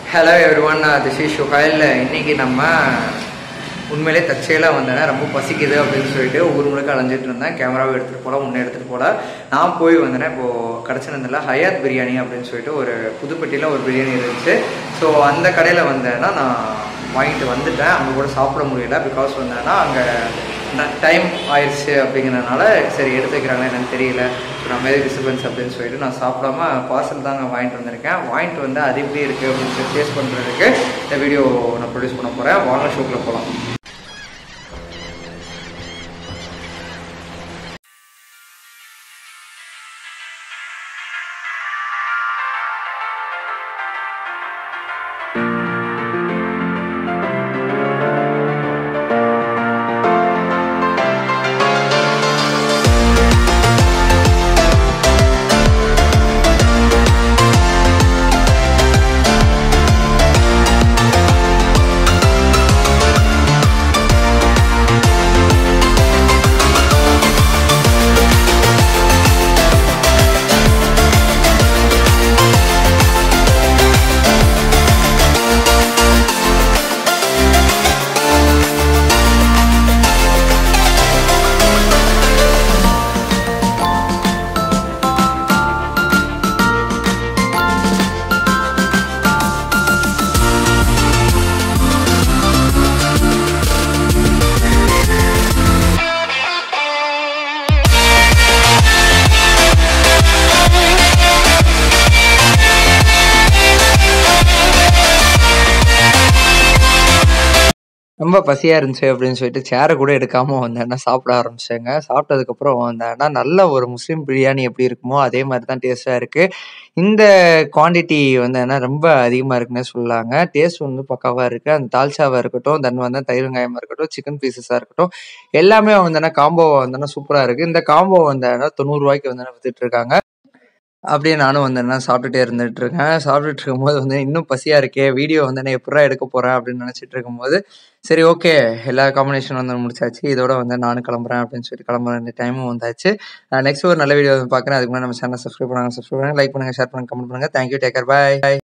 hello every this is Suhail இன்னைக்கு நம்ம உண்மையிலே தற்செயலாக வந்தேன் ரொம்ப பசிக்குது அப்படின்னு சொல்லிட்டு ஊர் முழுக்க அலைஞ்சிட்டு இருந்தேன் கேமராவை எடுத்துகிட்டு போகலாம் முன்னே எடுத்துகிட்டு போகல நான் போய் வந்தேன் இப்போது கிடச்சிருந்தில்ல ஹயாத் பிரியாணி அப்படின்னு சொல்லிட்டு ஒரு புதுப்பட்டியில் ஒரு பிரியாணி இருந்துச்சு ஸோ அந்த கடையில் வந்தேன்னா நான் வாங்கிட்டு வந்துட்டேன் அங்கே கூட சாப்பிட முடியல பிகாஸ் வந்தேன்னா அங்கே டைம் ஆயிடுச்சு அப்படிங்கிறதுனால சரி எடுத்து வைக்கிறாங்களா என்னன்னு தெரியல ஸோ நம்ம எது டிஸ்டர்பன்ஸ் அப்படின்னு சொல்லிட்டு நான் சாப்பிடாம பார்சல் தாங்க வாங்கிட்டு வந்திருக்கேன் வாங்கிட்டு வந்து அது எப்படி இருக்குது அப்படின்னு சொல்லி டேஸ்ட் பண்ணுறதுக்கு இந்த வீடியோ நான் ப்ரொடியூஸ் பண்ண போகிறேன் வாங்க ஷோக்கில் போகலாம் ரொம்ப பசியாக இருந்துச்சு அப்படின்னு சொல்லிட்டு சேரை கூட எடுக்காமல் வந்தேன்னா சாப்பிட ஆரம்பிச்சேங்க சாப்பிட்டதுக்கப்புறம் வந்தேன்னா நல்ல ஒரு முஸ்லீம் பிரியாணி எப்படி இருக்குமோ அதே மாதிரி தான் டேஸ்ட்டாக இருக்குது இந்த குவாண்டிட்டி வந்து என்ன ரொம்ப அதிகமாக இருக்குன்னே சொல்லலாங்க டேஸ்ட் வந்து பக்காவாக இருக்குது அந்த தால்ச்சாவாக இருக்கட்டும் தென் வந்து தயிர் வெங்காயமாக இருக்கட்டும் சிக்கன் பீசஸாக இருக்கட்டும் எல்லாமே வந்தேன்னா காம்போவாக வந்தேன்னா சூப்பராக இருக்குது இந்த காம்போ வந்தேன்னா தொண்ணூறுரூவாய்க்கு வந்து வித்துட்டு இருக்காங்க அப்படியே நானும் வந்து என்ன சாப்பிட்டுட்டே இருந்துட்டு இருக்கேன் சாப்பிட்டுட்டு இருக்கும்போது வந்து இன்னும் பசியா இருக்கே வீடியோ வந்து நான் எப்படா எடுக்க போறேன் அப்படின்னு நினைச்சிட்டு இருக்கும்போது சரி ஓகே எல்லா காம்பினேஷன் வந்து முடிச்சாச்சு இதோட வந்து நானும் கிளம்புறேன் அப்படின்னு சொல்லி கிளம்புற இந்த டைமும் வந்தாச்சு நெக்ஸ்ட் ஒரு நல்ல வீடியோ வந்து பார்க்குறேன் அதுக்கு முன்னாடி நம்ம சேனல் சப்ஸ்கிரைப் பண்ணுங்க சப்ஸ்கிரைப் பண்ணுங்க லைக் பண்ணுங்க ஷேர் பண்ணுங்க கமெண்ட் பண்ணுங்க தேங்க்யூ டேக்கர் பாய்